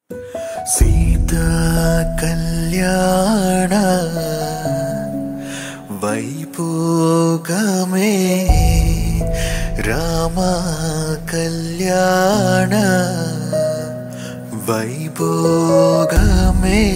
സീതാ കല്യാണ വൈഭോഗമേ രാമ കല്യാണ വൈഭോഗമേ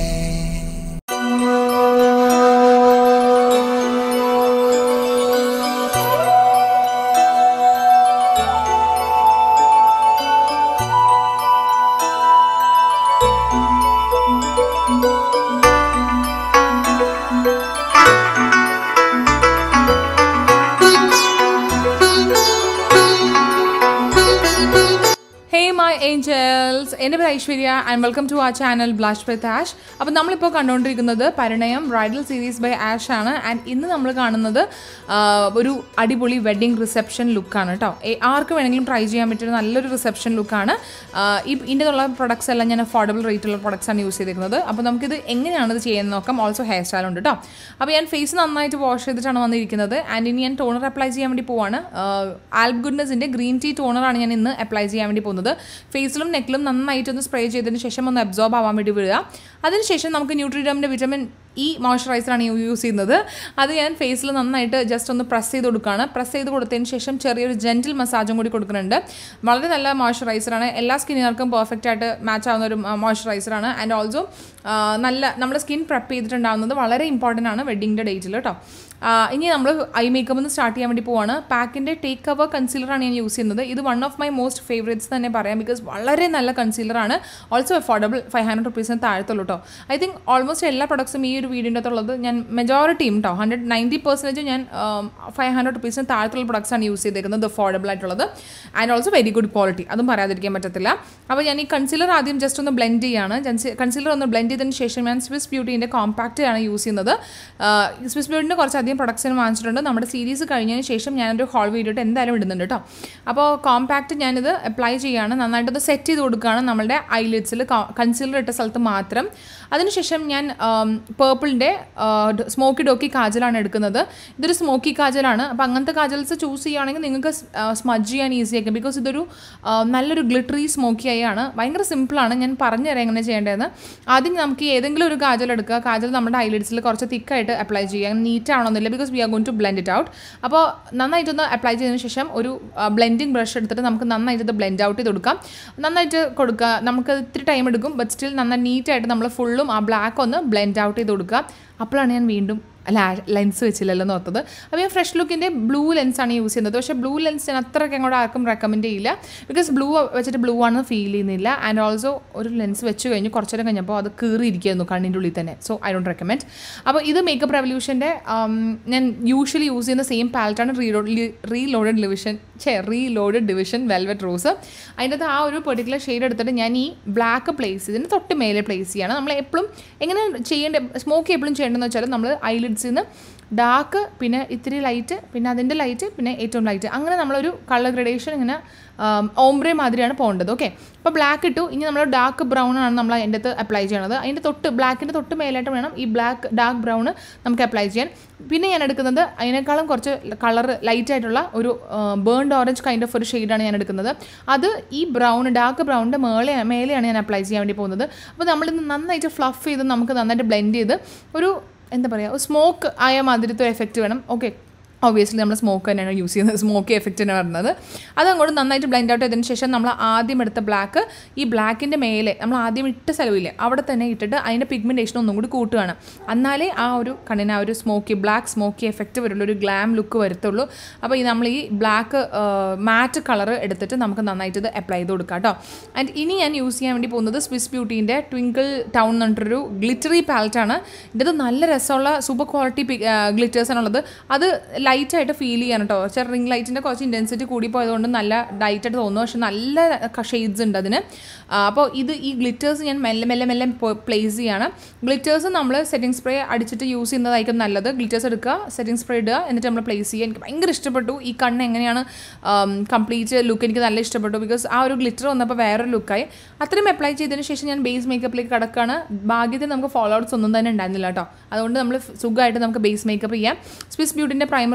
ഹേ my angels എൻ്റെ പേര് Aishwarya and welcome to ah channel blush with Ash അപ്പോൾ നമ്മളിപ്പോൾ കണ്ടുകൊണ്ടിരിക്കുന്നത് Parinayam bridal series by Ash ആണ് ആൻഡ് ഇന്ന് നമ്മൾ കാണുന്നത് ആ, ഒരു അടിപൊളി വെഡ്ഡിംഗ് റിസപ്ഷൻ ലുക്കാണ് കേട്ടോ ഏ- ആർക്ക് വേണമെങ്കിലും ട്രൈ ചെയ്യാൻ പറ്റിയ നല്ലൊരു റിസപ്ഷൻ ലുക്കാണ് ഈ ഇതിൻ്റെ ഉള്ള പ്രൊഡക്ട്സ് എല്ലാം ഞാൻ അഫോർഡബിൾ റേറ്റുള്ള പ്രൊഡക്ട്സ് ആണ് യൂസ് ചെയ്തിരിക്കുന്നത് അപ്പോൾ നമുക്കിത് എങ്ങനെയാണ് ഇത് ചെയ്യുന്നത് നോക്കാം ഓൾസോ ഹെയർ സ്റ്റൈൽ ഉണ്ട് കേട്ടോ അപ്പോൾ ഞാൻ ഫേസ് നന്നായിട്ട് വാഷ് ചെയ്തിട്ടാണ് വന്നിരിക്കുന്നത് ആൻഡ് ഇനി ഞാൻ ടോണർ അപ്ലൈ ചെയ്യാൻ വേണ്ടി പോവാണ് ആൽബ് ഗുഡ്നസിൻ്റെ ഗ്രീൻ ടീ ടോണറാണ് ഞാൻ ഇന്ന് അപ്ലൈ ചെയ്യാൻ വേണ്ടി പോകുന്നത് ഫേസിലും നെക്കിലും നന്നായിട്ടൊന്ന് സ്പ്രേ ചെയ്തതിന് ശേഷം ഒന്ന് അബ്സോർബ് ആവാൻ വേണ്ടി വിടുക അതിനുശേഷം നമുക്ക് ന്യൂട്രിഡമിൻ്റെ വിറ്റമിൻ ഇ മോയ്സ്ചറൈസറാണ് യൂസ് ചെയ്യുന്നത് അത് ഞാൻ ഫേസിൽ നന്നായിട്ട് ജസ്റ്റ് ഒന്ന് പ്രസ് ചെയ്ത് കൊടുക്കുകയാണ് പ്രസ് ചെയ്ത് കൊടുത്തതിന് ശേഷം ചെറിയൊരു ജെൻറ്റിൽ മസാജും കൂടി കൊടുക്കുന്നുണ്ട് വളരെ നല്ല മോയ്സ്ചറൈസറാണ് എല്ലാ സ്കിന്നുകാർക്കും പെർഫെക്റ്റ് ആയിട്ട് മാച്ച് ആവുന്ന ഒരു മോയ്സ്ചറൈസറാണ് ആൻഡ് ഓൾസോ നല്ല നമ്മുടെ സ്കിൻ പ്രെപ്പ് ചെയ്തിട്ടുണ്ടാകുന്നത് വളരെ ഇമ്പോർട്ടൻ്റ് ആണ് വെഡ്ഡിങ്ങിൻ്റെ ഡേറ്റിൽ കേട്ടോ ആ, ഇനി നമ്മൾ ഐ മേക്കപ്പ് ഒന്ന് സ്റ്റാർട്ട് ചെയ്യാൻ വേണ്ടി പോവാണ് പാക്കിൻ്റെ ടേക്ക് കവർ കൺസീലറാണ് ഞാൻ യൂസ് ചെയ്യുന്നത് ഇത് one of my most favourites തന്നെ പറയാം ബിക്കോസ് വളരെ നല്ല കൺസീലറാണ് ഓൾസോ അഫോർഡബിൾ ഫൈവ് ഹൺഡ്രഡ് റുപ്പീസിന് താഴത്തുള്ളൂ കേട്ടോ ഐ തിങ്ക് ഓൾമോസ്റ്റ് എല്ലാ പ്രൊഡക്ട്സും ഈ ഒരു വീഡിയോൻ്റെ അകത്തുള്ളത് ഞാൻ മെജോറിറ്റിയും കേട്ടോ ഹൺഡ്രഡ് നയൻറ്റി പെർസെൻറ്റേജ് ഞാൻ ഫൈവ് ഹൺഡ്രഡ് റുപ്പീസിന് താഴത്തുള്ള products ആണ് യൂസ് ചെയ്തേക്കുന്നത് അഫോർഡബിൾ ആയിട്ടുള്ളത് and also very good quality അതും പറയാതിരിക്കാൻ പറ്റത്തില്ല അപ്പോൾ ഞാൻ ഈ കൺസീലർ ആദ്യം ജസ്റ്റ് ഒന്ന് ബ്ലെൻഡ് ചെയ്യാണ് കൺസീലർ ഒന്ന് ബ്ലെൻഡ് ചെയ്തതിന് ശേഷം ഞാൻ സ്വിസ് ബ്യൂട്ടീൻ്റെ കോമ്പാക്റ്റ് ആണ് യൂസ് ചെയ്യുന്നത് സ്വിസ് ബ്യൂട്ടിൻ്റെ കുറച്ചധികം പ്രൊഡക്ട്സിന് വാങ്ങിച്ചിട്ടുണ്ട് നമ്മുടെ സീരീസ് കഴിഞ്ഞതിന് ശേഷം ഞാനൊരു ഹോൾ വീഡിയോ ഇട്ട് എന്തായാലും ഇടുന്നുണ്ട് കേട്ടോ അപ്പോൾ കോമ്പാക്റ്റ് ഞാനിത് അപ്ലൈ ചെയ്യുകയാണ് നന്നായിട്ടത് സെറ്റ് ചെയ്ത് കൊടുക്കുകയാണ് നമ്മുടെ ഐലിഡ്സിൽ കൺസീലർ ഇട്ട സ്ഥലത്ത് മാത്രം അതിനുശേഷം ഞാൻ പേർപ്പിളിൻ്റെ സ്മോക്കി ഡോക്കി കാജലാണ് എടുക്കുന്നത് ഇതൊരു സ്മോക്കി കാജലാണ് അപ്പോൾ അങ്ങനത്തെ കാജൽസ് ചൂസ് ചെയ്യുകയാണെങ്കിൽ നിങ്ങൾക്ക് സ്മജ് ചെയ്യാൻ ഈസി ആയിരിക്കും ബിക്കോസ് ഇതൊരു ആ, നല്ലൊരു ഗ്ലിറ്ററി സ്മോക്കി ആയി ആണ് ഭയങ്കര സിമ്പിളാണ് ഞാൻ പറഞ്ഞുതരാം എങ്ങനെ ചെയ്യേണ്ടതെന്ന് ആദ്യം നമുക്ക് ഏതെങ്കിലും ഒരു കാജൽ എടുക്കുക കാജൽ നമ്മുടെ ഐലിഡ്സിൽ കുറച്ച് തിക്കായിട്ട് അപ്ലൈ ചെയ്യുക നീറ്റ് ആവണമെന്നില്ല because we are going to blend it out അപ്പോൾ നന്നായിട്ടൊന്ന് അപ്ലൈ ചെയ്തതിന് ശേഷം ഒരു ബ്ലെൻഡിങ് ബ്രഷ് എടുത്തിട്ട് നമുക്ക് നന്നായിട്ട് ഇത് ബ്ലെൻഡ് ഔട്ട് ചെയ്ത് കൊടുക്കാം നന്നായിട്ട് കൊടുക്കുക നമുക്ക് ഇത്തിരി ടൈം എടുക്കും ബട്ട് സ്റ്റിൽ നന്നായി നീറ്റായിട്ട് നമ്മൾ ഫുള്ളും ആ ബ്ലാക്ക് ഒന്ന് ബ്ലെൻഡ് ഔട്ട് ചെയ്ത് കൊടുക്കുക അപ്പോഴാണ് ഞാൻ വീണ്ടും അല്ല ലെൻസ് വെച്ചില്ലല്ലോ എന്ന് ഓർത്തത് അപ്പോൾ ഞാൻ ഫ്രഷ് ലുക്കിൻ്റെ ബ്ലൂ ലെൻസാണ് യൂസ് ചെയ്യുന്നത് പക്ഷേ ബ്ലൂ ലെൻസ് ഞാൻ അത്രയ്ക്ക് അങ്ങോട്ട് ആർക്കും റെക്കമെൻഡ് ചെയ്യില്ല ബിക്കോസ് ബ്ലൂ വെച്ചിട്ട് ബ്ലൂ ആണെന്ന് ഫീൽ ചെയ്യുന്നില്ല ആൻഡ് ഓൾസോ ഒരു ലെൻസ് വെച്ച് കഴിഞ്ഞ് കുറച്ച് നേരം കഴിഞ്ഞപ്പോൾ അത് കീറിയിരിക്കുന്നു കണ്ണിൻ്റെ ഉള്ളിൽ തന്നെ സോ ഐ ഡോണ്ട് റെക്കമെൻഡ് അപ്പോൾ ഇത് മേക്കപ്പ് റെവല്യൂഷൻ്റെ ഞാൻ യൂഷ്വലി യൂസ് ചെയ്യുന്ന സെയിം പാലറ്റാണ് റീലോഡ് റീലോഡഡ് ഡിവിഷൻ ഛേ റീലോഡഡ് ഡിവിഷൻ വെൽവെറ്റ് റോസ് അതിൻ്റെ അകത്ത് ആ ഒരു പെർട്ടിക്കുലർ ഷെയ്ഡ് എടുത്തിട്ട് ഞാൻ ഈ ബ്ലാക്ക് പ്ലേസ് ഇതിന് തൊട്ട് മേലെ പ്ലേസ് ചെയ്യണം നമ്മൾ എപ്പോഴും എങ്ങനെ ചെയ്യേണ്ട സ്മോക്ക് എപ്പോഴും ചെയ്യേണ്ടതെന്ന് വെച്ചാൽ നമ്മൾ ഐലിഡ്സിൽ നിന്ന് ഡാർക്ക് പിന്നെ ഇത്തിരി ലൈറ്റ് പിന്നെ അതിൻ്റെ ലൈറ്റ് പിന്നെ ഏറ്റവും ലൈറ്റ് അങ്ങനെ നമ്മളൊരു കളർ ഗ്രഡേഷൻ ഇങ്ങനെ ഓംബ്രെ മാതിരിയാണ് പോകേണ്ടത് ഓക്കെ അപ്പോൾ ബ്ലാക്ക് ഇട്ടു ഇനി നമ്മൾ ഡാർക്ക് ബ്രൗൺ ആണ് നമ്മൾ അതിൻ്റെ അകത്ത് അപ്ലൈ ചെയ്യണത് അതിൻ്റെ തൊട്ട് ബ്ലാക്കിൻ്റെ തൊട്ട് മേലായിട്ട് വേണം ഈ ബ്ലാക്ക് ഡാർക്ക് ബ്രൗൺ നമുക്ക് അപ്ലൈ ചെയ്യാൻ പിന്നെ ഞാൻ എടുക്കുന്നത് അതിനേക്കാളും കുറച്ച് കളർ ലൈറ്റ് ആയിട്ടുള്ള ഒരു ബേൺഡ് ഓറഞ്ച് കൈൻഡ് ഓഫ് ഒരു ഷെയ്ഡാണ് ഞാൻ എടുക്കുന്നത് അത് ഈ ബ്രൗൺ ഡാർക്ക് ബ്രൗണിൻ്റെ മേലെ മേലെയാണ് ഞാൻ അപ്ലൈ ചെയ്യാൻ വേണ്ടി പോകുന്നത് അപ്പോൾ നമ്മളിത് നന്നായിട്ട് ഫ്ലഫ് ചെയ്ത് നമുക്ക് നന്നായിട്ട് ബ്ലെൻഡ് ചെയ്ത് ഒരു എന്താ പറയുക സ്മോക്ക് ആയ മാതിരത്തെ എഫക്റ്റ് വേണം ഓക്കെ ഒബ്വിയസ്ലി നമ്മൾ സ്മോക്ക് തന്നെയാണ് യൂസ് ചെയ്യുന്നത് സ്മോക്കി എഫക്റ്റ് തന്നെ വരുന്നത് അത് അങ്ങോട്ട് നന്നായിട്ട് ബ്ലെൻഡ് ഔട്ട് ചെയ്തതിന് ശേഷം നമ്മൾ ആദ്യം എടുത്ത ബ്ലാക്ക് ഈ ബ്ലാക്കിൻ്റെ മേലെ നമ്മൾ ആദ്യം ഇട്ട സ്ഥലമില്ലേ അവിടെ തന്നെ ഇട്ടിട്ട് അതിൻ്റെ പിഗ്മെൻറ്റേഷൻ ഒന്നും കൂടി കൂട്ടുകയാണ് എന്നാലേ ആ ഒരു കണ്ണിന് ആ ഒരു സ്മോക്കി ബ്ലാക്ക് സ്മോക്കി എഫക്റ്റ് വരുള്ളൂ ഒരു ഗ്ലാം ലുക്ക് വരത്തുള്ളൂ അപ്പോൾ ഈ നമ്മൾ ഈ ബ്ലാക്ക് മാറ്റ് കളർ എടുത്തിട്ട് നമുക്ക് നന്നായിട്ട് ഇത് അപ്ലൈ ചെയ്ത് കൊടുക്കാം കേട്ടോ ആൻഡ് ഇനി ഞാൻ യൂസ് ചെയ്യാൻ വേണ്ടി പോകുന്നത് സ്വിസ് ബ്യൂട്ടീൻ്റെ ട്വിങ്കിൾ ടൗൺ എന്ന് പറഞ്ഞിട്ടൊരു ഗ്ലിറ്ററി പാലറ്റാണ് ഇത് നല്ല രസമുള്ള സൂപ്പർ ക്വാളിറ്റി ഗ്ലിറ്റേഴ്സാണുള്ളത് അത് ലൈറ്റായിട്ട് ഫീൽ ചെയ്യാൻ കേട്ടോ പക്ഷേ റിംഗ് ലൈറ്റിൻ്റെ കുറച്ച് ഇൻറ്റൻസിറ്റി കൂടി പോയതുകൊണ്ട് നല്ല ലൈറ്റായിട്ട് തോന്നുന്നു പക്ഷെ നല്ല ഷെയ്ഡ്സ് ഉണ്ട് അതിന് ആ, അപ്പോൾ ഇത് ഈ ഗ്ലിറ്റേഴ്സ് ഞാൻ മെല്ലെ മെല്ലെ മെല്ലെ പ്ലേസ് ചെയ്യാണ് ഗ്ലിറ്റേഴ്സ് നമ്മൾ സെറ്റിംഗ് സ്പ്രേ അടിച്ചിട്ട് യൂസ് ചെയ്യുന്നതായിരിക്കും നല്ലത് ഗ്ലിറ്റേഴ്സ് എടുക്കുക സെറ്റിംഗ് സ്പ്രേ ഇടുക എന്നിട്ട് നമ്മൾ പ്ലേസ് ചെയ്യുക എനിക്ക് ഭയങ്കര ഇഷ്ടപ്പെട്ടു ഈ കണ്ണ് എങ്ങനെയാണ് കംപ്ലീറ്റ് ലുക്ക് എനിക്ക് നല്ല ഇഷ്ടപ്പെട്ടു ബിക്കോസ് ആ ഒരു ഗ്ലിറ്റർ വന്നപ്പോൾ വേറൊരു ലുക്കായി അത്രയും അപ്ലൈ ചെയ്തതിന് ശേഷം ഞാൻ ബേസ് മേക്കപ്പിലേക്ക് കിടക്കുകയാണ് ഭാഗ്യത്തിന് നമുക്ക് ഫോളോ ഔട്ട്സ് ഒന്നും തന്നെ ഉണ്ടായിരുന്നില്ല കേട്ടോ അതുകൊണ്ട് നമ്മൾ സുഖമായിട്ട് നമുക്ക് ബേസ് മേക്കപ്പ് ചെയ്യാം സ്വിസ് ബ്യൂട്ടിൻ്റെ പ്രൈമർ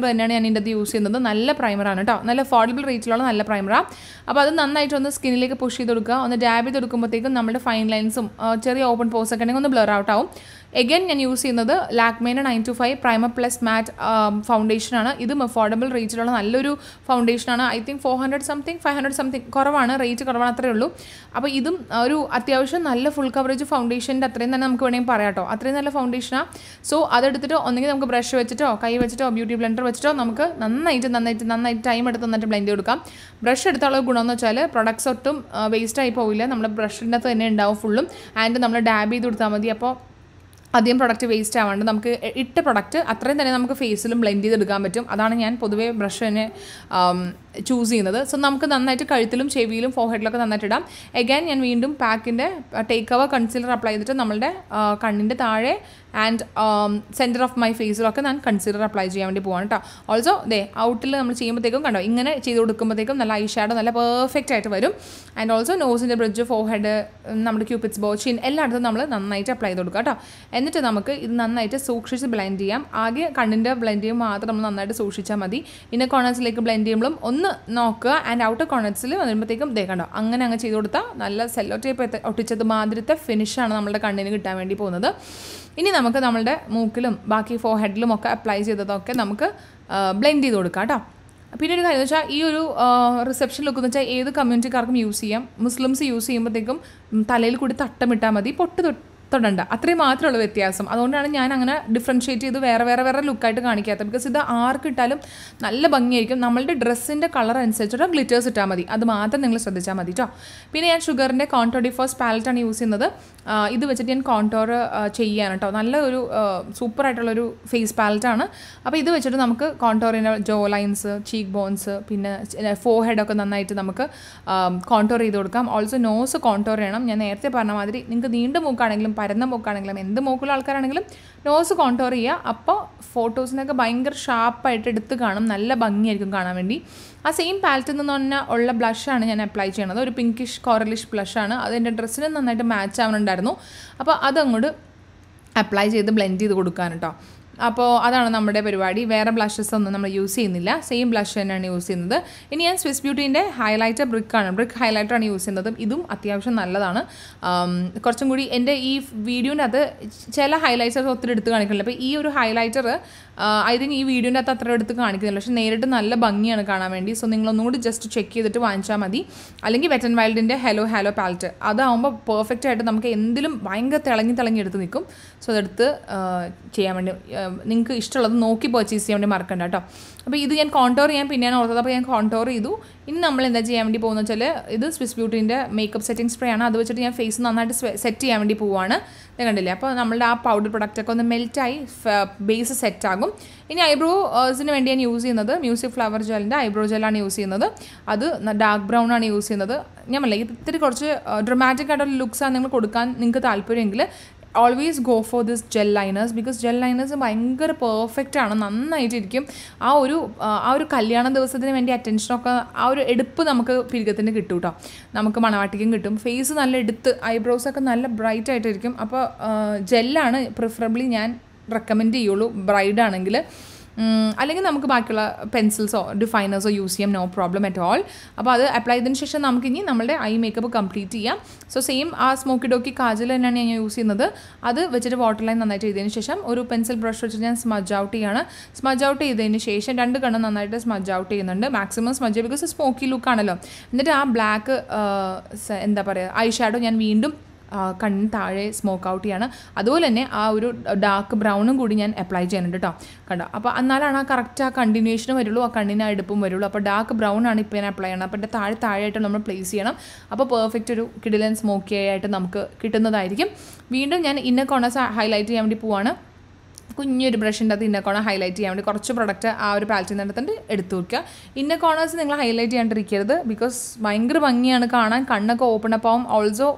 തന്നെയാണ് ഞാൻ ഇതിൻ്റെ അത് യൂസ് ചെയ്യുന്നത് നല്ല പ്രൈമറാണ് കേട്ടോ നല്ല അഫോർഡബിൾ റേറ്റിലുള്ള നല്ല പ്രൈമറാണ് അപ്പോൾ അത് നന്നായിട്ട് ഒന്ന് സ്കിന്നിലേക്ക് പുഷ് ചെയ്ത് കൊടുക്കുക ഒന്ന് ഡാബ് ചെയ്ത് കൊടുക്കുമ്പോഴത്തേക്കും നമ്മുടെ ഫൈൻ ലൈൻസും ചെറിയ ഓപ്പൺ പോസ് ഒക്കെ ഉണ്ടെങ്കിൽ ഒന്ന് ബ്ലർ ഔട്ട് ആവും എഗൈൻ ഞാൻ യൂസ് ചെയ്യുന്നത് ലാക്മേൻ്റെ nine to five primer plus matte ഫൗണ്ടേഷനാണ് ഇതും അഫോർഡബിൾ റേറ്റിലുള്ള നല്ലൊരു ഫൗണ്ടേഷനാണ് I think four hundred something five hundred something കുറവാണ് റേറ്റ് കുറവാണ് അത്രേ ഉള്ളൂ അപ്പോൾ ഇതും ഒരു അത്യാവശ്യം നല്ല ഫുൾ കവറേജ് ഫൗണ്ടേഷൻ്റെ അത്രയും തന്നെ നമുക്ക് വേണമെങ്കിൽ പറയാം കേട്ടോ അത്രയും നല്ല ഫൗണ്ടേഷനാണ് സോ അതെടുത്തിട്ട് ഒന്നെങ്കിൽ നമുക്ക് ബ്രഷ് വെച്ചിട്ടോ കൈ വെച്ചിട്ടോ ബ്യൂട്ടി ബ്ലെൻഡർ വെച്ചിട്ടോ നമുക്ക് നന്നായിട്ട് നന്നായിട്ട് നന്നായിട്ട് ടൈം എടുത്ത് നന്നായിട്ട് ബ്ലെൻഡ് കൊടുക്കാം ബ്രഷ് എടുത്തുള്ള ഗുണമെന്ന് വെച്ചാൽ പ്രൊഡക്ട്സ് ഒട്ടും വേസ്റ്റ് ആയി പോവില്ല നമ്മുടെ ബ്രഷിൻ്റെ അകത്ത് തന്നെ ഉണ്ടാവും ഫുള്ളും ആൻഡ് നമ്മൾ ഡാബ് ചെയ്ത് കൊടുത്താൽ മതി അപ്പോൾ അധികം പ്രൊഡക്റ്റ് വേസ്റ്റ് ആവാണ്ട് നമുക്ക് ഇട്ട പ്രൊഡക്റ്റ് അത്രയും തന്നെ നമുക്ക് ഫേസിലും ബ്ലെൻഡ് ചെയ്തെടുക്കാൻ പറ്റും അതാണ് ഞാൻ പൊതുവേ ബ്രഷ് തന്നെ ചൂസ് ചെയ്യുന്നത് സോ നമുക്ക് നന്നായിട്ട് കഴുത്തിലും ചെവിയിലും ഫോർഹെഡിലൊക്കെ നന്നായിട്ട് ഇടാം എഗൈൻ ഞാൻ വീണ്ടും പാക്കിൻ്റെ ടേക്ക് അവർ കൺസീലർ അപ്ലൈ ചെയ്തിട്ട് നമ്മളുടെ കണ്ണിൻ്റെ താഴെ ആൻഡ് സെൻറ്റർ ഓഫ് മൈ ഫേസിലൊക്കെ ഞാൻ കൺസീലർ അപ്ലൈ ചെയ്യാൻ വേണ്ടി പോവാണ് കേട്ടോ ഓൾസോ ദേ ഔട്ടിൽ നമ്മൾ ചെയ്യുമ്പോഴത്തേക്കും കണ്ടോ ഇങ്ങനെ ചെയ്ത് കൊടുക്കുമ്പോഴത്തേക്കും നല്ല ഐ ഷാഡോ നല്ല പെർഫെക്റ്റ് ആയിട്ട് വരും ആൻഡ് ഓൾസോ നോസിൻ്റെ ബ്രിഡ്ജ് ഫോർഹെഡ് നമ്മുടെ ക്യൂപ്പിറ്റ്സ് ബോ ചിൻ എല്ലായിടത്തും നമ്മൾ നന്നായിട്ട് അപ്ലൈ ചെയ്ത് കൊടുക്കുക കേട്ടോ എന്നിട്ട് നമുക്ക് ഇത് നന്നായിട്ട് സൂക്ഷിച്ച് ബ്ലെൻഡ് ചെയ്യാം ആകെ കണ്ണിൻ്റെ ബ്ലെൻഡ് ചെയ്യുമ്പോൾ മാത്രം നമ്മൾ നന്നായിട്ട് സൂക്ഷിച്ചാൽ മതി ഇന്ന കോർണേഴ്സിലേക്ക് ബ്ലെൻഡ് ചെയ്യുമ്പോഴും ഒന്ന് നോക്കുക ആൻഡ് ഔട്ടർ കോർണേഴ്സിൽ വരുമ്പോഴത്തേക്കും ദേ കണ്ടോ അങ്ങനെ അങ്ങ് ചെയ്ത് കൊടുത്താൽ നല്ല സെല്ലോ ടേപ്പ് ഒട്ടിച്ചത് മാതിരത്തെ ഫിനിഷാണ് നമ്മുടെ കണ്ണിന് കിട്ടാൻ വേണ്ടി പോകുന്നത് ഇനി നമുക്ക് നമ്മളുടെ മൂക്കിലും ബാക്കി ഫോർ ഹെഡിലും ഒക്കെ അപ്ലൈ ചെയ്തതൊക്കെ നമുക്ക് ബ്ലെൻഡ് ചെയ്ത് കൊടുക്കാം കേട്ടോ പിന്നെ ഒരു കാര്യം എന്ന് വെച്ചാൽ ഈ ഒരു റിസപ്ഷൻ ലുക്ക് എന്ന് വെച്ചാൽ ഏത് കമ്മ്യൂണിറ്റിക്കാർക്കും യൂസ് ചെയ്യാം മുസ്ലിംസ് യൂസ് ചെയ്യുമ്പോഴത്തേക്കും തലയിൽ കൂടി തട്ടമിട്ടാൽ മതി പൊട്ട് തൊട്ട് തൊടണ്ട അത്രയും മാത്രമേ ഉള്ളൂ വ്യത്യാസം അതുകൊണ്ടാണ് ഞാൻ അങ്ങനെ ഡിഫറൻഷ്യേറ്റ് ചെയ്ത് വേറെ വേറെ വേറെ ലുക്കായിട്ട് കാണിക്കാത്തത് ബിക്കോസ് ഇത് ആർക്ക് ഇട്ടാലും നല്ല ഭംഗിയായിരിക്കും നമ്മളുടെ ഡ്രസ്സിൻ്റെ കളർ അനുസരിച്ചിട്ട് ഗ്ലിറ്റേഴ്സ് ഇട്ടാൽ മതി അത് മാത്രം നിങ്ങൾ ശ്രദ്ധിച്ചാൽ മതി കേട്ടോ പിന്നെ ഞാൻ ഷുഗറിൻ്റെ കോൺടോർ ഡിഫോസ് പാലറ്റാണ് യൂസ് ചെയ്യുന്നത് ഇത് വെച്ചിട്ട് ഞാൻ കോൺടോർ ചെയ്യാൻ കേട്ടോ നല്ല ഒരു സൂപ്പറായിട്ടുള്ളൊരു ഫേസ് പാലറ്റാണ് അപ്പോൾ ഇത് വെച്ചിട്ട് നമുക്ക് കോൺടോറിൻ്റെ ജോ ലൈൻസ് ചീക്ക് ബോൺസ് പിന്നെ ഫോർ ഹെഡൊക്കെ നന്നായിട്ട് നമുക്ക് കോൺടോർ ചെയ്ത് കൊടുക്കാം ഓൾസോ നോസ് കോൺടോർ ചെയ്യണം ഞാൻ നേരത്തെ പറഞ്ഞ മാതിരി നിങ്ങൾക്ക് നീണ്ട മൂക്കാണെങ്കിലും പരന്ന മൂക്കാണെങ്കിലും എന്ത് മൂക്കുള്ള ആൾക്കാരാണെങ്കിലും നോസ് കോൺടോർ ചെയ്യുക അപ്പോൾ ഫോട്ടോസിനൊക്കെ ഭയങ്കര ഷാർപ്പായിട്ട് എടുത്ത് കാണും നല്ല ഭംഗിയായിരിക്കും കാണാൻ വേണ്ടി ആ സെയിം പാലറ്റിൽ നിന്ന് തന്നെ ഉള്ള ബ്ലഷാണ് ഞാൻ അപ്ലൈ ചെയ്യണത് ഒരു പിങ്കിഷ് കോറലിഷ് ബ്ലഷാണ് അത് എൻ്റെ ഡ്രസ്സിന് നന്നായിട്ട് മാച്ച് ആവുന്നുണ്ടായിരുന്നു അപ്പോൾ അതങ്ങോട്ട് അപ്ലൈ ചെയ്ത് ബ്ലെൻഡ് ചെയ്ത് കൊടുക്കാൻ കേട്ടോ അപ്പോൾ അതാണ് നമ്മുടെ പരിപാടി വേറെ ബ്ലഷസ് ഒന്നും നമ്മൾ യൂസ് ചെയ്യുന്നില്ല സെയിം ബ്ലഷ് തന്നെയാണ് യൂസ് ചെയ്യുന്നത് ഇനി ഞാൻ സ്വിസ് ബ്യൂട്ടീൻ്റെ ഹൈലൈറ്റർ ബ്രിക്കാണ് ബ്രിക്ക് ഹൈലൈറ്ററാണ് യൂസ് ചെയ്യുന്നത് ഇതും അത്യാവശ്യം നല്ലതാണ് കുറച്ചും കൂടി എൻ്റെ ഈ വീഡിയോൻ്റെ അത് ചില ഹൈലൈറ്റേഴ്സ് ഒത്തിരി എടുത്ത് കാണിക്കുന്നില്ല അപ്പോൾ ഈ ഒരു ഹൈലൈറ്റർ ഐ തിങ്ക് ഈ വീഡിയോൻ്റെ അകത്ത് അത്ര എടുത്ത് കാണിക്കുന്നില്ല പക്ഷേ നേരിട്ട് നല്ല ഭംഗിയാണ് കാണാൻ വേണ്ടി സോ നിങ്ങളൊന്നും കൂടി ജസ്റ്റ് ചെക്ക് ചെയ്തിട്ട് വാങ്ങിച്ചാൽ മതി അല്ലെങ്കിൽ വെറ്റൻ വൈൽഡിൻ്റെ ഹലോ ഹലോ പാലറ്റ് അതാവുമ്പോൾ പെർഫെക്റ്റ് ആയിട്ട് നമുക്ക് എന്തിലും ഭയങ്കര തിളങ്ങി തിളങ്ങി എടുത്ത് നിൽക്കും സോ അതെടുത്ത് ചെയ്യാൻ വേണ്ടി നിങ്ങൾക്ക് ഇഷ്ടമുള്ളത് നോക്കി പർച്ചേസ് ചെയ്യാൻ വേണ്ടി മറക്കണ്ട കേട്ടോ അപ്പോൾ ഇത് ഞാൻ കോൺടോർ ചെയ്യാൻ പിന്നെയാണ് ഓർത്തത് അപ്പോൾ ഞാൻ കോൺടോർ ചെയ്തു ഇനി നമ്മൾ എന്താ ചെയ്യാൻ വേണ്ടി പോകുന്നത് വെച്ചാൽ ഇത് സ്വിസ് ബ്യൂട്ടീൻ്റെ മേക്കപ്പ് സെറ്റിംഗ് സ്പ്രേ ആണ് അത് വെച്ചിട്ട് ഞാൻ ഫേസ് നന്നായിട്ട് സെറ്റ് ചെയ്യാൻ വേണ്ടി പോവുകയാണ് ഞാൻ കണ്ടില്ലേ അപ്പോൾ നമ്മളുടെ ആ പൗഡർ പ്രൊഡക്റ്റൊക്കെ ഒന്ന് മെൽറ്റായി ബേസ് സെറ്റ് ആകും ഇനി ഐബ്രോസിന് വേണ്ടി ഞാൻ യൂസ് ചെയ്യുന്നത് മ്യൂസിക് ഫ്ലവർ ജെല്ലിൻ്റെ ഐബ്രോ ജെല്ലാണ് യൂസ് ചെയ്യുന്നത് അത് ഡാർക്ക് ബ്രൗൺ ആണ് യൂസ് ചെയ്യുന്നത് ഞാൻ പറഞ്ഞില്ല ഇത്തിരി കുറച്ച് ഡ്രമാറ്റിക് ആയിട്ടുള്ള ലുക്സാണ് നിങ്ങൾ കൊടുക്കാൻ നിങ്ങൾക്ക് താല്പര്യമെങ്കിൽ always go for this gel liners because gel liners ഭയങ്കര പെർഫെക്റ്റ് ആണ് നന്നായിട്ടിരിക്കും ആ ഒരു ആ ഒരു കല്യാണ ദിവസത്തിന് വേണ്ടി അറ്റൻഷനൊക്കെ ആ ഒരു എടുപ്പ് നമുക്ക് പിരികത്തിന് കിട്ടും കേട്ടോ നമുക്ക് മണവാട്ടിക്കും കിട്ടും ഫേസ് നല്ല എടുത്ത് ഐബ്രോസൊക്കെ നല്ല ബ്രൈറ്റ് ആയിട്ടിരിക്കും അപ്പോൾ ജെല്ലാണ് പ്രിഫറബിളി ഞാൻ റെക്കമെൻഡ് ചെയ്യുള്ളൂ ബ്രൈഡ് ആണെങ്കിൽ അല്ലെങ്കിൽ നമുക്ക് ബാക്കിയുള്ള പെൻസിൽസോ ഡിഫൈനേഴ്സോ യൂസ് ചെയ്യാം നോ പ്രോബ്ലം അറ്റ് ഓൾ അപ്പോൾ അത് അപ്ലൈ ചെയ്തതിന് ശേഷം നമുക്കിനി നമ്മുടെ ഐ മേക്കപ്പ് കംപ്ലീറ്റ് ചെയ്യാം സോ സെയിം ആ സ്മോക്കി ഡോക്കി കാജൽ തന്നെയാണ് ഞാൻ യൂസ് ചെയ്യുന്നത് അത് വെച്ചിട്ട് വാട്ടർ ലൈൻ നന്നായിട്ട് ചെയ്തതിന് ശേഷം ഒരു പെൻസിൽ ബ്രഷ് വെച്ചിട്ട് ഞാൻ സ്മജ് ഔട്ട് ചെയ്യാണ് സ്മജ് ഔട്ട് ചെയ്തതിന് ശേഷം രണ്ട് കണ്ണ് നന്നായിട്ട് സ്മജ് ഔട്ട് ചെയ്യുന്നുണ്ട് മാക്സിമം സ്മജ് ബിക്കോസ് സ്മോക്കി ലുക്കാണല്ലോ എന്നിട്ട് ആ ബ്ലാക്ക് എന്താ പറയുക ഐ ഷാഡോ ഞാൻ വീണ്ടും കണ്ണിന് താഴെ സ്മോക്ക് ഔട്ട് ചെയ്യാണ് അതുപോലെ തന്നെ ആ ഒരു ഡാർക്ക് ബ്രൗണും കൂടി ഞാൻ അപ്ലൈ ചെയ്യുന്നുണ്ട് കേട്ടോ കണ്ടോ അപ്പോൾ എന്നാലാണ് ആ കറക്റ്റ് ആ കണ്ടിന്യൂഷനും വരുള്ളൂ ആ കണ്ണിന് ആ എടുപ്പും വരുള്ളൂ അപ്പോൾ ഡാർക്ക് ബ്രൗൺ ആണ് ഇപ്പോൾ ഞാൻ അപ്ലൈ ചെയ്യണം അപ്പോൾ എൻ്റെ താഴെ താഴെയായിട്ട് നമ്മൾ പ്ലേസ് ചെയ്യണം അപ്പോൾ പെർഫെക്റ്റ് ഒരു കിഡിലൻ സ്മോക്കി ആയിട്ട് നമുക്ക് കിട്ടുന്നതായിരിക്കും വീണ്ടും ഞാൻ ഇന്ന കോണസ് ഹൈലൈറ്റ് ചെയ്യാൻ വേണ്ടി പോവാണ് കുഞ്ഞൊരു ബ്രഷിൻ്റെ അത് ഇന്ന കോണർ ഹൈലൈറ്റ് ചെയ്യാൻ വേണ്ടി കുറച്ച് പ്രൊഡക്റ്റ് ആ ഒരു പാലറ്റിൽ നിന്ന് എടുത്തിട്ട് എടുത്തു വെക്കുക ഇന്ന കോണേഴ്സ് നിങ്ങൾ ഹൈലൈറ്റ് ചെയ്യാണ്ടിരിക്കരുത് ബിക്കോസ് ഭയങ്കര ഭംഗിയാണ് കാണാൻ കണ്ണൊക്കെ ഓപ്പൺ അപ്പ് ആവും ഓൾസോ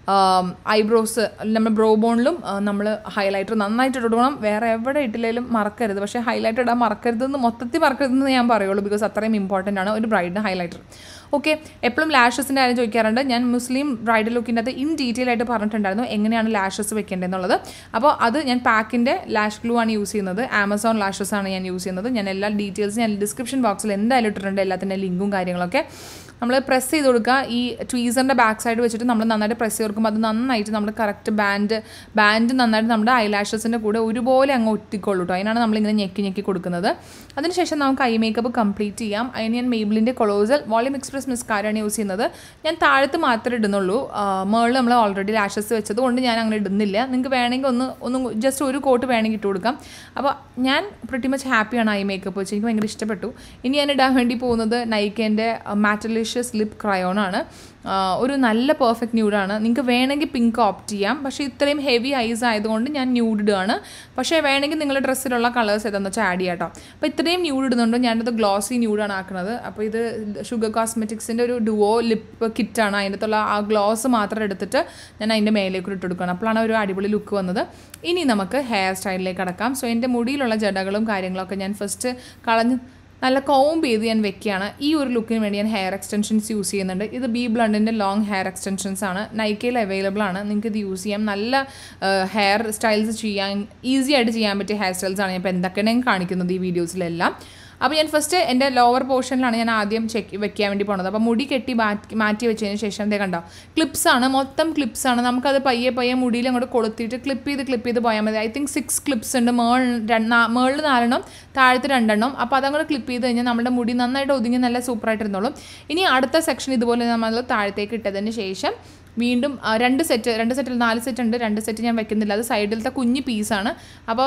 ഐബ്രോസ് നമ്മൾ ബ്രോ ബോണിലും നമ്മൾ ഹൈലൈറ്റർ നന്നായിട്ട് ഇട്ട് കൊടുക്കണം വേറെ എവിടെ ഇട്ടില്ലെങ്കിലും മറക്കരുത് പക്ഷേ ഹൈലൈറ്റർ ഇടാൻ മറക്കരുതെന്ന് മൊത്തത്തിൽ മറക്കരുതെന്ന് ഞാൻ പറയുള്ളൂ ബിക്കോസ് അത്രയും ഇമ്പോർട്ടൻ്റ് ആണ് ഒരു ബ്രൈഡിന് ഹൈലൈറ്റർ ഓക്കെ എപ്പോഴും ലാഷസിൻ്റെ കാര്യം ചോദിക്കാറുണ്ട് ഞാൻ മുസ്ലിം ബ്രൈഡൽ ലുക്കിൻ്റെ അത് ഇൻ ഡീറ്റെയിൽ ആയിട്ട് പറഞ്ഞിട്ടുണ്ടായിരുന്നു എങ്ങനെയാണ് ലാഷസ് വെക്കേണ്ടതെന്നുള്ളത് അപ്പോൾ അത് ഞാൻ പാക്കിൻ്റെ ലാഷ് ഗ്ലൂ ആണ് യൂസ് ചെയ്യുന്നത് ആമസോൺ ലാഷസ് ആണ് ഞാൻ യൂസ് ചെയ്യുന്നത് ഞാൻ എല്ലാ ഡീറ്റെയിൽസ് ഞാൻ ഡിസ്ക്രിപ്ഷൻ ബോക്സിൽ എന്തായാലും ഇട്ടിട്ടുണ്ട് എല്ലാത്തിൻ്റെ ലിങ്കും കാര്യങ്ങളൊക്കെ നമ്മൾ പ്രസ് ചെയ്ത് കൊടുക്കുക ഈ ട്വീസറിൻ്റെ ബാക്ക് സൈഡ് വെച്ചിട്ട് നമ്മൾ നന്നായിട്ട് പ്രസ് ചെയ്ത് കൊടുക്കുമ്പോൾ അത് നന്നായിട്ട് നമ്മൾ കറക്റ്റ് ബാൻഡ് ബാൻഡ് നന്നായിട്ട് നമ്മുടെ ഐലാഷസിൻ്റെ കൂടെ ഒരുപോലെ അങ്ങ് ഒറ്റിക്കൊള്ളൂ കേട്ടോ അതിനാണ് നമ്മളിങ്ങനെ ഞെക്കി ഞെക്കി കൊടുക്കുന്നത് അതിനുശേഷം നമുക്ക് ഐ മേക്കപ്പ് കംപ്ലീറ്റ് ചെയ്യാം അതിന് ഞാൻ മെയ്ബിളിൻ്റെ കൊളോസൽ വോളിയം എക്സ്പ്രസ് മിസ്കാരാണ് യൂസ് ചെയ്യുന്നത് ഞാൻ താഴത്ത് മാത്രമേ ഇടുന്നുള്ളൂ മേളിൽ നമ്മൾ ഓൾറെഡി ലാഷസ് വെച്ചത് കൊണ്ട് ഞാൻ അങ്ങനെ ഇടുന്നില്ല നിങ്ങൾക്ക് വേണമെങ്കിൽ ഒന്ന് ഒന്ന് ജസ്റ്റ് ഒരു കോട്ട് വേണമെങ്കിൽ ഇട്ട് കൊടുക്കാം അപ്പോൾ ഞാൻ പ്രിറ്റി മച്ച് ഹാപ്പിയാണ് ഐ മേക്കപ്പ് വെച്ച് എനിക്ക് ഭയങ്കര ഇഷ്ടപ്പെട്ടു ഇനി ഞാൻ ഇടാൻ വേണ്ടി പോകുന്നത് നൈക്കേൻ്റെ മാറ്റലിഷ്യസ് ലിപ് ക്രയോൺ ആണ് ഒരു നല്ല പെർഫെക്റ്റ് ന്യൂഡാണ് നിങ്ങൾക്ക് വേണമെങ്കിൽ പിങ്ക് ഓപ്റ്റ് ചെയ്യാം പക്ഷേ ഇത്രയും ഹെവി ഐസ് ആയതുകൊണ്ട് ഞാൻ ന്യൂഡ് ഇടുകയാണ് പക്ഷേ വേണമെങ്കിൽ നിങ്ങളുടെ ഡ്രസ്സിലുള്ള കളേഴ്സ് ഏതാണെന്ന് വെച്ചാൽ ആഡ് ചെയ്യാം കേട്ടോ അപ്പോൾ ഇത്രയും ന്യൂഡ് ഇടുന്നുണ്ട് ഞാനത് ഗ്ലോസി ന്യൂഡാണ് ആക്കുന്നത് അപ്പോൾ ഇത് ഷുഗർ കോസ്മെറ്റിക്സിൻ്റെ ഒരു ഡുവോ ലിപ്പ് കിറ്റാണ് അതിനകത്തുള്ള ആ ഗ്ലോസ് മാത്രം എടുത്തിട്ട് ഞാൻ അതിൻ്റെ മേലേക്ക് ഇട്ട് കൊടുക്കണം അപ്പോഴാണ് ഒരു അടിപൊളി ലുക്ക് വന്നത് ഇനി നമുക്ക് ഹെയർ സ്റ്റൈലിലേക്ക് കടക്കാം സോ എൻ്റെ മുടിയിലുള്ള ജടകളും കാര്യങ്ങളൊക്കെ ഞാൻ ഫസ്റ്റ് കളഞ്ഞ് നല്ല കോംബ് ചെയ്ത് ഞാൻ വെക്കുകയാണ് ഈ ഒരു ലുക്കിന് വേണ്ടി ഞാൻ ഹെയർ എക്സ്റ്റൻഷൻസ് യൂസ് ചെയ്യുന്നുണ്ട് ഇത് ബി ബ്ലണ്ടിൻ്റെ ലോങ് ഹെയർ എക്സ്റ്റൻഷൻസ് ആണ് നൈക്കയിൽ അവൈലബിൾ ആണ് നിങ്ങൾക്ക് ഇത് യൂസ് ചെയ്യാം നല്ല ഹെയർ സ്റ്റൈൽസ് ചെയ്യാൻ ഈസി ആയിട്ട് ചെയ്യാൻ പറ്റിയ ഹെയർ സ്റ്റൈൽസ് ആണ് ഞാൻ ഇപ്പോൾ എന്തൊക്കെയാണ് കാണിക്കുന്നത് ഈ വീഡിയോസിലെല്ലാം അപ്പോൾ ഞാൻ ഫസ്റ്റ് എൻ്റെ ലോവർ പോർഷനിലാണ് ഞാൻ ആദ്യം ചെക്ക് വെക്കാൻ വേണ്ടി പോണത് അപ്പോൾ മുടി കെട്ടി മാറ്റി മാറ്റി വെച്ചതിന് ശേഷം എന്തേ കണ്ടോ ക്ലിപ്സ് ആണ് മൊത്തം ക്ലിപ്സ് ആണ് നമുക്കത് പയ്യെ പയ്യെ മുടിയിൽ അങ്ങോട്ട് കൊളുത്തിയിട്ട് ക്ലിപ്പ് ചെയ്ത് ക്ലിപ്പ് ചെയ്ത് പോയാൽ മതി ഐ തിങ്ക് സിക്സ് ക്ലിപ്സ് ഉണ്ട് മേൾ മേളിൽ നാലെണ്ണം താഴത്ത് രണ്ടെണ്ണം അപ്പോൾ അതങ്ങോട്ട് ക്ലിപ്പ് ചെയ്ത് കഴിഞ്ഞാൽ നമ്മുടെ മുടി നന്നായിട്ട് ഒതുങ്ങി നല്ല സൂപ്പറായിട്ട് ഇരുന്നോളും ഇനി അടുത്ത സെക്ഷൻ ഇതുപോലെ നമ്മൾ താഴത്തേക്ക് ഇട്ടതിന് ശേഷം വീണ്ടും രണ്ട് സെറ്റ് രണ്ട് സെറ്റിൽ നാല് സെറ്റ് ഉണ്ട് രണ്ട് സെറ്റ് ഞാൻ വെക്കുന്നില്ല അത് സൈഡിലത്തെ കുഞ്ഞ് പീസാണ് അപ്പോൾ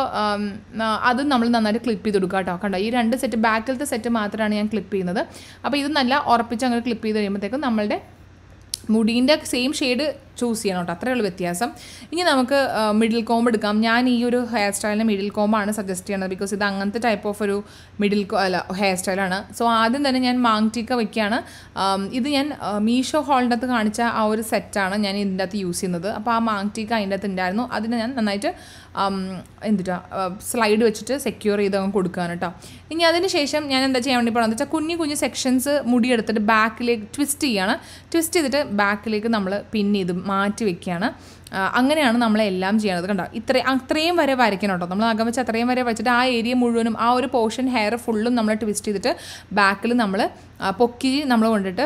അത് നമ്മൾ നന്നായിട്ട് ക്ലിപ്പ് ചെയ്ത് കൊടുക്കുക കേട്ടോ കണ്ടോ ഈ രണ്ട് സെറ്റ് ബാക്കിലത്തെ സെറ്റ് മാത്രമാണ് ഞാൻ ക്ലിപ്പ് ചെയ്യുന്നത് അപ്പോൾ ഇത് നല്ല ഉറപ്പിച്ച് അങ്ങനെ ക്ലിപ്പ് ചെയ്ത് കഴിയുമ്പോഴത്തേക്കും നമ്മളുടെ മുടീൻ്റെ സെയിം ഷെയ്ഡ് ചൂസ് ചെയ്യണം കേട്ടോ അത്രയേ ഉള്ളൂ വ്യത്യാസം ഇനി നമുക്ക് മിഡിൽ കോംബ് എടുക്കാം ഞാൻ ഈ ഒരു ഹെയർ സ്റ്റൈലിന് മിഡിൽ കോംബാണ് സജസ്റ്റ് ചെയ്യുന്നത് ബിക്കോസ് ഇത് അങ്ങനത്തെ ടൈപ്പ് ഓഫ് ഒരു മിഡിൽ അല്ല ഹെയർ സ്റ്റൈലാണ് സോ ആദ്യം തന്നെ ഞാൻ മാങ് ടീക്ക വയ്ക്കുകയാണ് ഇത് ഞാൻ മീഷോ ഹോളിൻ്റെ അകത്ത് കാണിച്ച ആ ഒരു സെറ്റാണ് ഞാൻ ഇതിൻ്റെ അകത്ത് യൂസ് ചെയ്യുന്നത് അപ്പോൾ ആ മാങ് ടീക്ക അതിൻ്റെ അകത്ത് ഉണ്ടായിരുന്നു അതിന് ഞാൻ നന്നായിട്ട് എന്തിട്ടാ സ്ലൈഡ് വെച്ചിട്ട് സെക്യൂർ ചെയ്ത് അങ്ങ് കൊടുക്കുകയാണ് കേട്ടോ ഇനി അതിന് ശേഷം ഞാൻ എന്താ ചെയ്യാൻ വേണ്ടി പോകണമെന്ന് വെച്ചാൽ കുഞ്ഞു കുഞ്ഞു സെക്ഷൻസ് മുടി എടുത്തിട്ട് ബാക്കിലേക്ക് ട്വിസ്റ്റ് ചെയ്യാണ് ട്വിസ്റ്റ് ചെയ്തിട്ട് ബാക്കിലേക്ക് നമ്മൾ പിൻ ചെയ്ത് മാറ്റി വെക്കുകയാണ് അങ്ങനെയാണ് നമ്മളെല്ലാം ചെയ്യണത് കണ്ടോ ഇത്ര അത്രയും വരെ വരയ്ക്കണം കേട്ടോ നമ്മൾ അകം വെച്ച് അത്രയും വരെ വെച്ചിട്ട് ആ ഏരിയ മുഴുവനും ആ ഒരു പോർഷൻ ഹെയർ ഫുള്ളും നമ്മൾ ട്വിസ്റ്റ് ചെയ്തിട്ട് ബാക്കിൽ നമ്മൾ പൊക്കി നമ്മൾ കൊണ്ടിട്ട്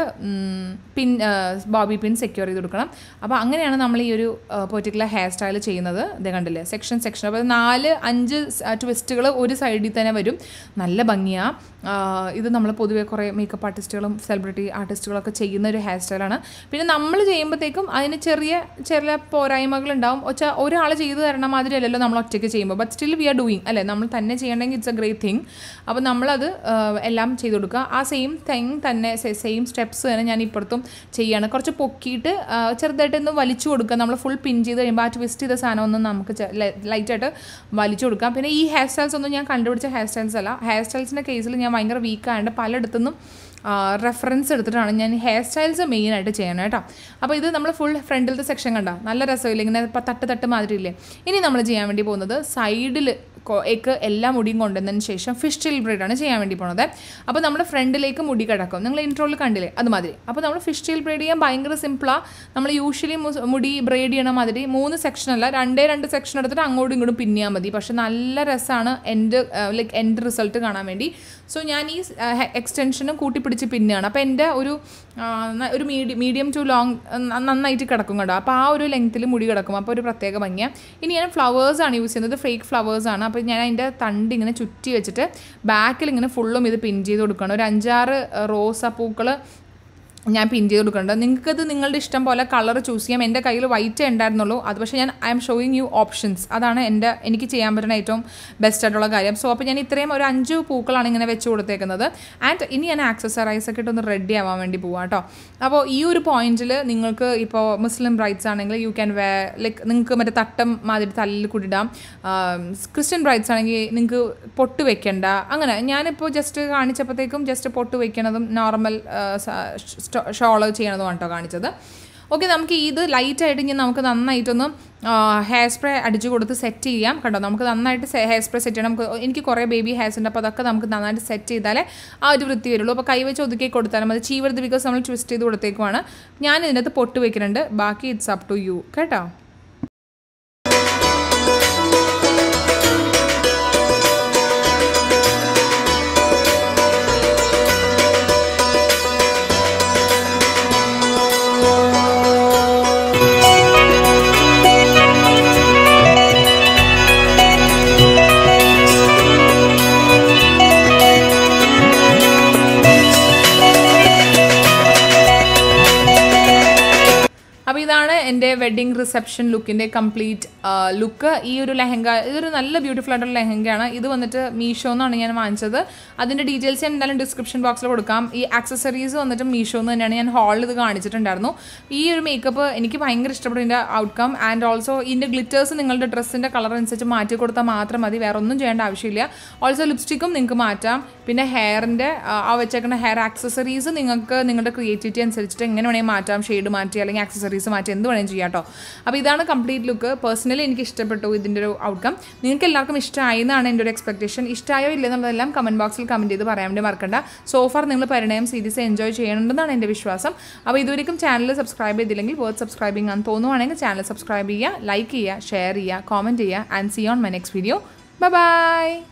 പിൻ ബോബി പിൻ സെക്യൂർ ചെയ്ത് കൊടുക്കണം അപ്പോൾ അങ്ങനെയാണ് നമ്മൾ ഈ ഒരു പെർട്ടിക്കുലർ ഹെയർ സ്റ്റൈൽ ചെയ്യുന്നത് ഇത് കണ്ടില്ലേ സെക്ഷൻ സെക്ഷൻ അപ്പോൾ നാല് അഞ്ച് ട്വിസ്റ്റുകൾ ഒരു സൈഡിൽ തന്നെ വരും നല്ല ഭംഗിയാണ് ഇത് നമ്മൾ പൊതുവേ കുറേ മേക്കപ്പ് ആർട്ടിസ്റ്റുകളും സെലിബ്രിറ്റി ആർട്ടിസ്റ്റുകളൊക്കെ ചെയ്യുന്ന ഒരു ഹെയർ സ്റ്റൈലാണ് പിന്നെ നമ്മൾ ചെയ്യുമ്പോഴത്തേക്കും അതിന് ചെറിയ ചെറിയ പോരായ്മകൾ ഉണ്ടാവും ഒച്ച ഒരാൾ ചെയ്തു തരണ മാതിരി അല്ലല്ലോ നമ്മൾ ഒറ്റയ്ക്ക് ചെയ്യുമ്പോൾ but still we are doing അല്ലേ നമ്മൾ തന്നെ ചെയ്യണമെങ്കിൽ ഇറ്റ്സ് എ ഗ്രേറ്റ് തിങ് അപ്പോൾ നമ്മളത് എല്ലാം ചെയ്ത് കൊടുക്കുക ആ സെയിം തിങ് തന്നെ സെയിം സ്റ്റെപ്സ് തന്നെ ഞാൻ ഇപ്പുറത്തും ചെയ്യാണ് കുറച്ച് പൊക്കിയിട്ട് ചെറുതായിട്ടൊന്ന് വലിച്ചു കൊടുക്കുക നമ്മൾ ഫുൾ പിൻ ചെയ്ത് കഴിയുമ്പോൾ ആ ട്വിസ്റ്റ് ചെയ്ത സാധനം ഒന്നും നമുക്ക് ലൈറ്റായിട്ട് വലിച്ചു കൊടുക്കാം പിന്നെ ഈ ഹെയർ സ്റ്റൈൽസ് ഒന്നും ഞാൻ കണ്ടുപിടിച്ച ഹെയർ സ്റ്റൈൽസ് അല്ല ഹെയർ സ്റ്റൈൽസിൻ്റെ കേസിൽ ഞാൻ ഭയങ്കര വീക്കായതുകൊണ്ട് പലയിടത്തുനിന്നും റെഫറൻസ് എടുത്തിട്ടാണ് ഞാൻ ഹെയർ സ്റ്റൈൽസ് മെയിനായിട്ട് ചെയ്യണം കേട്ടോ അപ്പോൾ ഇത് നമ്മൾ ഫുൾ ഫ്രണ്ടിലത്തെ സെക്ഷൻ കണ്ട നല്ല രസമില്ല ഇങ്ങനെ തട്ട് തട്ട് മാതിരി ഇല്ലേ ഇനി നമ്മൾ ചെയ്യാൻ വേണ്ടി പോകുന്നത് സൈഡിൽ ഏക്ക് എല്ലാ മുടിയും കൊണ്ടുവന്നതിന് ശേഷം ഫിഷ് ടിൽ ബ്രൈഡാണ് ചെയ്യാൻ വേണ്ടി പോകുന്നത് അപ്പോൾ നമ്മൾ ഫ്രണ്ടിലേക്ക് മുടി കിടക്കും നിങ്ങൾ ഇൻട്രോയിൽ കണ്ടില്ലേ അതുമാതിരി അപ്പോൾ നമ്മൾ ഫിഷ് ടിൽ ബ്രൈഡ് ചെയ്യാൻ ഭയങ്കര സിമ്പിളാണ് നമ്മൾ യൂഷ്വലി മുടി ബ്രൈഡ് ചെയ്യണ മാതിരി മൂന്ന് സെക്ഷനല്ല രണ്ടേ രണ്ട് സെക്ഷൻ എടുത്തിട്ട് അങ്ങോട്ടും ഇങ്ങോട്ടും പിന്നിയാൽ മതി പക്ഷെ നല്ല രസമാണ് എൻ്റെ ലൈക്ക് എൻ്റെ റിസൾട്ട് കാണാൻ വേണ്ടി സോ ഞാൻ ഈ എക്സ്റ്റൻഷനും കൂട്ടിപ്പിടിച്ച് പിന്നെയാണ് അപ്പോൾ എൻ്റെ ഒരു ഒരു മീഡിയം മീഡിയം ടു ലോങ് നന്നായിട്ട് കിടക്കും കേട്ടോ അപ്പോൾ ആ ഒരു ലെങ്ത്തിൽ മുടി കിടക്കും അപ്പോൾ ഒരു പ്രത്യേക ഭംഗിയാണ് ഇനി ഞാൻ ഫ്ലവേഴ്സാണ് യൂസ് ചെയ്യുന്നത് ഫേക്ക് ഫ്ലവേഴ്സാണ് അപ്പോൾ ഞാൻ അതിൻ്റെ തണ്ട് ഇങ്ങനെ ചുറ്റി വെച്ചിട്ട് ബാക്കിൽ ഇങ്ങനെ ഫുള്ളും ഇത് പിൻ ചെയ്ത് കൊടുക്കണം ഒരു അഞ്ചാറ് റോസാപ്പൂക്കൾ ഞാൻ പിൻ ചെയ്ത് കൊടുക്കുന്നുണ്ട് നിങ്ങൾക്കത് നിങ്ങളുടെ ഇഷ്ടം പോലെ കളർ ചൂസ് ചെയ്യാം എൻ്റെ കയ്യിൽ വൈറ്റ് ഉണ്ടായിരുന്നുള്ളൂ അത് പക്ഷേ ഞാൻ I'm showing you options അതാണ് എൻ്റെ എനിക്ക് ചെയ്യാൻ പറ്റുന്ന ഏറ്റവും ബെസ്റ്റ് ആയിട്ടുള്ള കാര്യം സോ അപ്പോൾ ഞാൻ ഇത്രയും ഒരു അഞ്ച് പൂക്കളാണ് ഇങ്ങനെ വെച്ച് കൊടുത്തേക്കുന്നത് ആൻഡ് ഇനി ഞാൻ ആക്സസറൈസ് ഒക്കെ ഇട്ടൊന്ന് റെഡി ആവാൻ വേണ്ടി പോവാം കേട്ടോ അപ്പോൾ ഈ ഒരു പോയിന്റിൽ നിങ്ങൾക്ക് ഇപ്പോൾ മുസ്ലിം ബ്രൈറ്റ്സ് ആണെങ്കിൽ യു ക്യാൻ വേ ലൈക്ക് നിങ്ങൾക്ക് മറ്റേ തട്ടം മാതിരി തല്ലിൽ കൂടിടാം ക്രിസ്ത്യൻ ബ്രൈറ്റ്സ് ആണെങ്കിൽ നിങ്ങൾക്ക് പൊട്ട് വെക്കണ്ട അങ്ങനെ ഞാനിപ്പോൾ ജസ്റ്റ് കാണിച്ചപ്പോഴത്തേക്കും ജസ്റ്റ് പൊട്ട് വെക്കണതും നോർമൽ ഷോള് ചെയ്യണതുമാണ് കേട്ടോ കാണിച്ചത് ഓക്കെ നമുക്ക് ഇത് ലൈറ്റായിട്ട് ഇനി നമുക്ക് നന്നായിട്ടൊന്ന് ഹെയർ സ്പ്രേ അടിച്ചു കൊടുത്ത് സെറ്റ് ചെയ്യാം കണ്ടോ നമുക്ക് നന്നായിട്ട് ഹെയർ സ്പ്രേ സെറ്റ് ചെയ്യണം നമുക്ക് എനിക്ക് കുറേ ബേബി ഹെയർസ് ഉണ്ട് അപ്പോൾ അതൊക്കെ നമുക്ക് നന്നായിട്ട് സെറ്റ് ചെയ്താലേ ആ ഒരു വൃത്തി വരുള്ളൂ അപ്പോൾ കൈ വെച്ച് ഒതുക്കി കൊടുത്താലും മതി ചീവരുത് ബിക്കോസ് നമ്മൾ ട്വിസ്റ്റ് ചെയ്ത് കൊടുത്തേക്കുവാണ് ഞാൻ ഇതിനകത്ത് പൊട്ട് വെക്കുന്നുണ്ട് ബാക്കി ഇറ്റ്സ് അപ്പ് ടു യു കേട്ടോ അപ്പോൾ ഇതാണ് എൻ്റെ വെഡ്ഡിങ് റിസപ്ഷൻ ലുക്കിൻ്റെ കംപ്ലീറ്റ് ലുക്ക് ഈ ഒരു ലെഹങ്ക ഇതൊരു നല്ല ബ്യൂട്ടിഫുൾ ആയിട്ടുള്ള ലെഹങ്കയാണ് ഇത് വന്നിട്ട് മീഷോ എന്നാണ് ഞാൻ വാങ്ങിച്ചത് അതിൻ്റെ ഡീറ്റെയിൽസ് ഞാൻ എന്തായാലും ഡിസ്ക്രിപ്ഷൻ ബോക്സിൽ കൊടുക്കാം ഈ ആക്സസറീസ് വന്നിട്ട് മീഷോ എന്ന് തന്നെയാണ് ഞാൻ ഹാളിൽ ഇത് കാണിച്ചിട്ടുണ്ടായിരുന്നു ഈ ഒരു മേക്കപ്പ് എനിക്ക് ഭയങ്കര ഇഷ്ടപ്പെട്ടു ഇതിൻ്റെ ഔട്ട്കം ആൻഡ് ഓൾസോ ഇതിൻ്റെ ഗ്ലിറ്റേഴ്സ് നിങ്ങളുടെ ഡ്രസ്സിൻ്റെ കളർ അനുസരിച്ച് മാറ്റി കൊടുത്താൽ മാത്രം മതി വേറെ ഒന്നും ചെയ്യേണ്ട ആവശ്യമില്ല ഓൾസോ ലിപ്സ്റ്റിക്കും നിങ്ങൾക്ക് മാറ്റാം പിന്നെ ഹെയറിൻ്റെ ആ വെച്ചേക്കുന്ന ഹെയർ ആക്സസറീസ് നിങ്ങൾക്ക് നിങ്ങളുടെ ക്രിയേറ്റിവിറ്റി അനുസരിച്ചിട്ട് എങ്ങനെ വേണമെങ്കിൽ മാറ്റാം ഷെയ്ഡ് മാറ്റി അല്ലെങ്കിൽ ആക്സസറീസ് മാറ്റി എന്ത് വേണമെങ്കിലും ചെയ്യാം കേട്ടോ അപ്പോൾ ഇതാണ് കംപ്ലീറ്റ് ലുക്ക് പേഴ്സണലി എനിക്ക് ഇഷ്ടപ്പെട്ടു ഇതിൻ്റെ ഒരു ഔട്ട്കം നിങ്ങൾക്ക് എല്ലാവർക്കും ഇഷ്ടമായി എന്നാണ് എൻ്റെ ഒരു എക്സ്പെക്ടേഷൻ ഇഷ്ടമായോ ഇല്ലെന്നുള്ളതെല്ലാം കമൻറ്റ് ബോക്സിൽ കമൻറ്റ് ചെയ്ത് പറയാൻ വേണ്ടി മറക്കണ്ട സോഫാർ നിങ്ങൾ പരിണയം സീരീസ് എൻജോയ് ചെയ്യണമെന്നാണ് എൻ്റെ വിശ്വാസം അപ്പോൾ ഇതുവരെയും ചാനൽ സബ്സ്ക്രൈബ് ചെയ്തില്ലെങ്കിൽ വേർഡ് സബ്സ്ക്രൈബിംഗ് ആണെന്ന് തോന്നുവാണെങ്കിൽ ചാനൽ സബ്സ്ക്രൈബ് ചെയ്യുക ലൈക്ക് ചെയ്യുക ഷെയർ ചെയ്യുക കോമൻറ്റ് ചെയ്യുക and see on my next video bye by